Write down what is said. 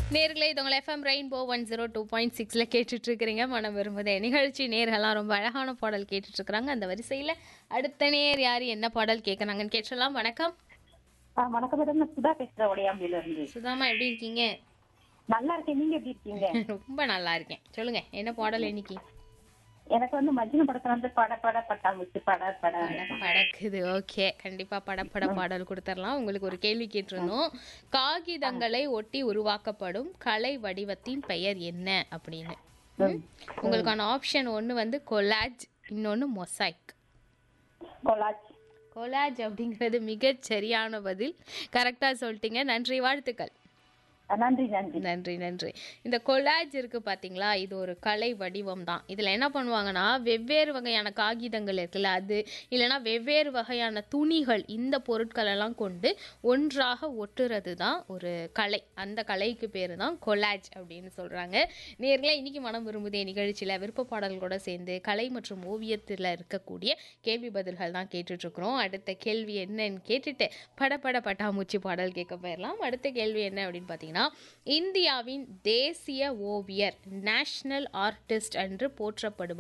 நேர்களே இது உங்கள் FM Rainbow one zero two point சிக்ஸில் கேட்டுட்ருக்கிறீங்க மனம் விரும்புதே நிகழ்ச்சி நேர்கள்லாம் ரொம்ப அழகான பாடல் கேட்டுட்ருக்குறாங்க அந்த வரிசையில் அடுத்த நேர் யார் என்ன பாடல் கேட்குறாங்கன்னு கேட்டுடலாம் வணக்கம் ஆ, வணக்கம் மேடம் நான் சுதா பேசுறேன் உடையாம்பில இருந்து சுதாமா எப்படி இருக்கீங்க நல்லா இருக்கேன் நீங்க எப்படி இருக்கீங்க ரொம்ப நல்லா இருக்கேன் சொல்லுங்க என்ன பாடல் இன்னைக்கு எனக்கு வந்து மஜ்னு படத்துல வந்து பட பட பட்டாம்பூச்சி பட பட படக்குது ஓகே கண்டிப்பா படப்பட பாடல் கொடுத்துடலாம் உங்களுக்கு ஒரு கேள்வி கேட்டிருந்தோம் காகிதங்களை ஒட்டி உருவாக்கப்படும் கலை வடிவத்தின் பெயர் என்ன அப்படின்னு ம்? உங்களுக்கான ஆப்ஷன் ஒன்று வந்து கொலாஜ் இன்னொன்று மொசைக் கொலாச் கொலாஜ் அப்படிங்கிறது மிகச் சரியான பதில் கரெக்டாக சொல்லிட்டீங்க நன்றி வாழ்த்துக்கள் ஆ, நன்றி நன்றி நன்றி நன்றி இந்த கொலாஜ் இருக்கு பாத்தீங்களா இது ஒரு கலை வடிவம் தான் இதுல என்ன பண்ணுவாங்கன்னா வெவ்வேறு வகையான காகிதங்கள் இருக்குல்ல அது இல்லைன்னா வெவ்வேறு வகையான துணிகள் இந்த பொருட்கள் எல்லாம் கொண்டு ஒன்றாக ஒட்டுறது தான் ஒரு கலை அந்த கலைக்கு பேரு தான் கொலாஜ் அப்படின்னு சொல்றாங்க நேர்களே இன்னைக்கு மனம் விரும்புதே நிகழ்ச்சியில விருப்ப பாடல்களோட சேர்ந்து கலை மற்றும் ஓவியத்தில் இருக்கக்கூடிய கேள்வி பதில்கள் தான் கேட்டுட்டு இருக்கிறோம் அடுத்த கேள்வி என்னன்னு கேட்டுட்டு படபட பட்டாமூச்சி பாடல் கேட்க போயிடலாம் அடுத்த கேள்வி என்ன அப்படின்னு பார்த்தீங்கன்னா இந்தியாவின் தேசிய ஓவியர் நேஷனல் ஆர்டிஸ்ட் என்று போற்றப்படுபவர்